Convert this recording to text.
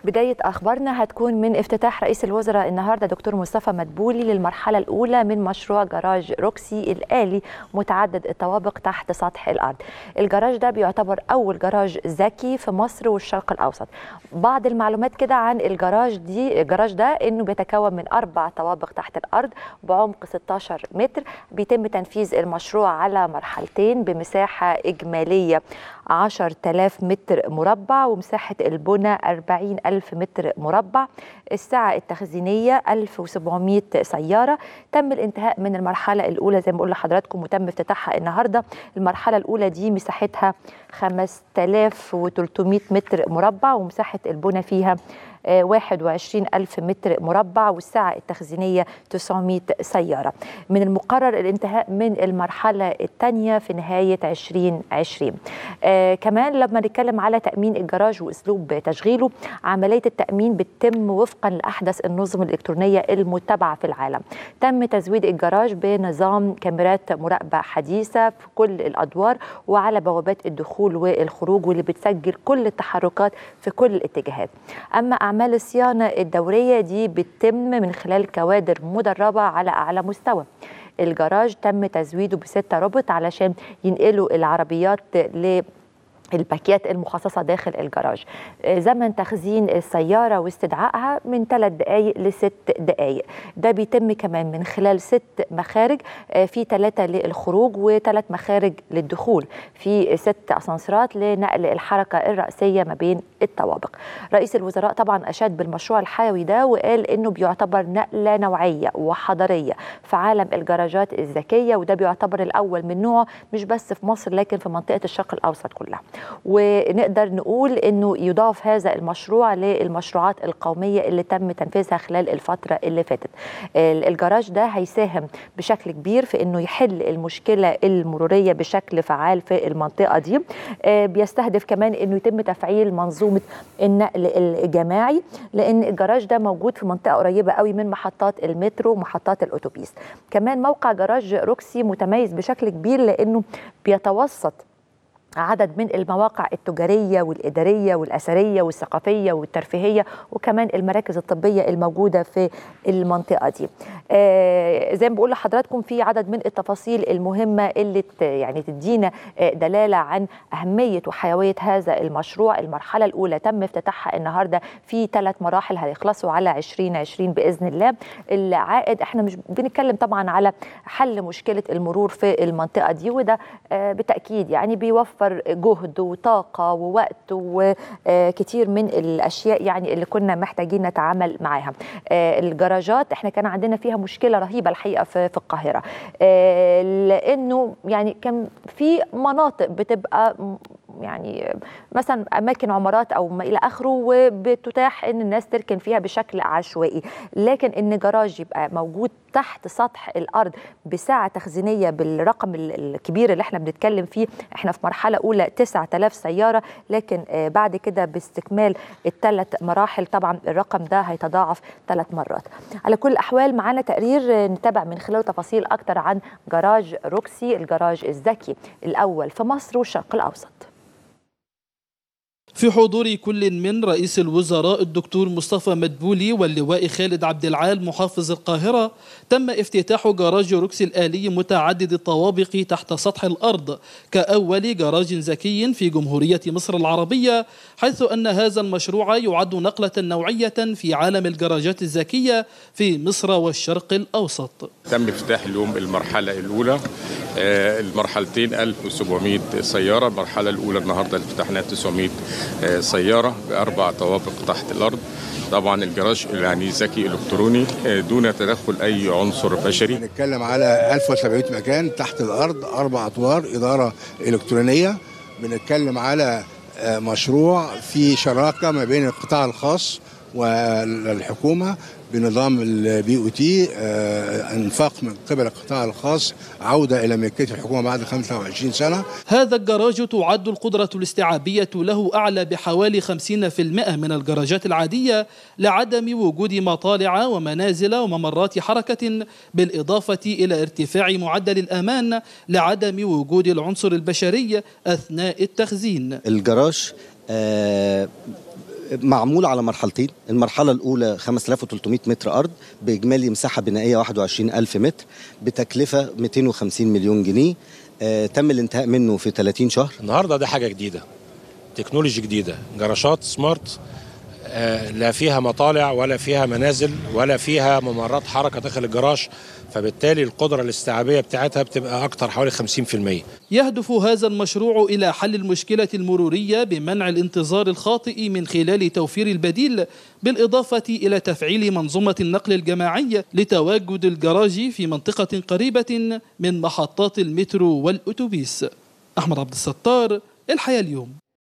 بداية أخبارنا هتكون من افتتاح رئيس الوزراء النهاردة دكتور مصطفى مدبولي للمرحلة الأولى من مشروع جراج روكسي الآلي متعدد الطوابق تحت سطح الأرض الجراج ده بيعتبر أول جراج ذكي في مصر والشرق الأوسط بعض المعلومات كده عن الجراج دي الجراج ده إنه بيتكون من أربع طوابق تحت الأرض بعمق 16 متر بيتم تنفيذ المشروع على مرحلتين بمساحة إجمالية 10000 متر مربع ومساحة البنى 40000 متر مربع السعة التخزينية 1700 سيارة تم الانتهاء من المرحلة الأولى زي ما بقول لحضراتكم وتم افتتاحها النهاردة المرحلة الأولى دي مساحتها 5300 متر مربع ومساحة البنى فيها 21 ألف متر مربع والسعة التخزينية 900 سيارة من المقرر الانتهاء من المرحلة الثانية في نهاية 2020 آه كمان لما نتكلم على تأمين الجراج وأسلوب تشغيله عملية التأمين بتتم وفقا لأحدث النظم الإلكترونية المتبعة في العالم تم تزويد الجراج بنظام كاميرات مراقبة حديثة في كل الأدوار وعلى بوابات الدخول والخروج واللي بتسجل كل التحركات في كل الاتجاهات أما أعمال الصيانة الدورية دي بتتم من خلال كوادر مدربة على أعلى مستوى الجراج تم تزويده بستة روبوت علشان ينقلوا العربيات ل الباكيات المخصصة داخل الجراج زمن تخزين السيارة واستدعائها من ثلاث دقايق لست دقايق ده بيتم كمان من خلال ست مخارج في ثلاثة للخروج وثلاث مخارج للدخول في ست أسانسيرات لنقل الحركة الرأسية ما بين الطوابق رئيس الوزراء طبعا أشاد بالمشروع الحيوي ده وقال إنه بيعتبر نقلة نوعية وحضارية في عالم الجراجات الذكية وده بيعتبر الأول من نوعه مش بس في مصر لكن في منطقة الشرق الأوسط كلها ونقدر نقول انه يضاف هذا المشروع للمشروعات القوميه اللي تم تنفيذها خلال الفتره اللي فاتت. الجراج ده هيساهم بشكل كبير في انه يحل المشكله المروريه بشكل فعال في المنطقه دي. بيستهدف كمان انه يتم تفعيل منظومه النقل الجماعي لان الجراج ده موجود في منطقه قريبه قوي من محطات المترو ومحطات الاتوبيس. كمان موقع جراج روكسي متميز بشكل كبير لانه بيتوسط عدد من المواقع التجارية والإدارية والأثرية والثقافية والترفيهية وكمان المراكز الطبية الموجودة في المنطقة دي آه زي ما بقول لحضراتكم في عدد من التفاصيل المهمة اللي يعني تدينا آه دلالة عن أهمية وحيوية هذا المشروع المرحلة الأولى تم افتتاحها النهاردة في ثلاث مراحل هيخلصوا على 2020 بإذن الله العائد احنا مش بنتكلم طبعا على حل مشكلة المرور في المنطقة دي وده آه بالتأكيد يعني بيوفر جهد وطاقه ووقت وكتير من الاشياء يعني اللي كنا محتاجين نتعامل معاها الجراجات احنا كان عندنا فيها مشكله رهيبه الحقيقه في القاهره لانه يعني كان في مناطق بتبقى يعني مثلا اماكن عمارات او ما الى اخره وبتتاح ان الناس تركن فيها بشكل عشوائي لكن ان جراج يبقى موجود تحت سطح الارض بساعه تخزينيه بالرقم الكبير اللي احنا بنتكلم فيه احنا في مرحله اولى 9000 سياره لكن بعد كده باستكمال الثلاث مراحل طبعا الرقم ده هيتضاعف ثلاث مرات على كل الاحوال معانا تقرير نتابع من خلاله تفاصيل اكتر عن جراج روكسي الجراج الذكي الاول في مصر والشرق الاوسط في حضور كل من رئيس الوزراء الدكتور مصطفى مدبولي واللواء خالد عبد العال محافظ القاهرة تم افتتاح جراج روكسي الآلي متعدد الطوابق تحت سطح الأرض كأول جراج ذكي في جمهورية مصر العربية حيث أن هذا المشروع يعد نقلة نوعية في عالم الجراجات الذكية في مصر والشرق الأوسط تم افتتاح اليوم المرحلة الأولى المرحلتين 1700 سيارة المرحلة الأولى النهاردة اللي فتحناها 900 سيارة بأربع طوابق تحت الأرض طبعا الجراج يعني ذكي الكتروني دون تدخل اي عنصر بشري بنتكلم على 1700 مكان تحت الارض اربع ادوار اداره الكترونيه بنتكلم على مشروع في شراكه ما بين القطاع الخاص والحكومه بنظام البي او تي انفاق من قبل القطاع الخاص عوده الى ملكيه الحكومه بعد 25 سنه. هذا الجراج تعد القدره الاستيعابيه له اعلى بحوالي 50% من الجراجات العاديه لعدم وجود مطالع ومنازل وممرات حركه بالاضافه الى ارتفاع معدل الامان لعدم وجود العنصر البشري اثناء التخزين. الجراج آه معمول على مرحلتين المرحلة الأولى 5300 متر أرض بإجمالي مساحة بنائية 21000 متر بتكلفة 250 مليون جنيه آه تم الانتهاء منه في 30 شهر النهارده ده حاجه جديده تكنولوجي جديده جراشات سمارت آه، لا فيها مطالع ولا فيها منازل ولا فيها ممرات حركه داخل الجراج فبالتالي القدره الاستيعابيه بتاعتها بتبقى اكتر حوالي 50% يهدف هذا المشروع إلى حل المشكلة المرورية بمنع الانتظار الخاطئ من خلال توفير البديل بالإضافة إلى تفعيل منظومة النقل الجماعي لتواجد الجراج في منطقة قريبة من محطات المترو والأتوبيس أحمد عبد الستار الحياة اليوم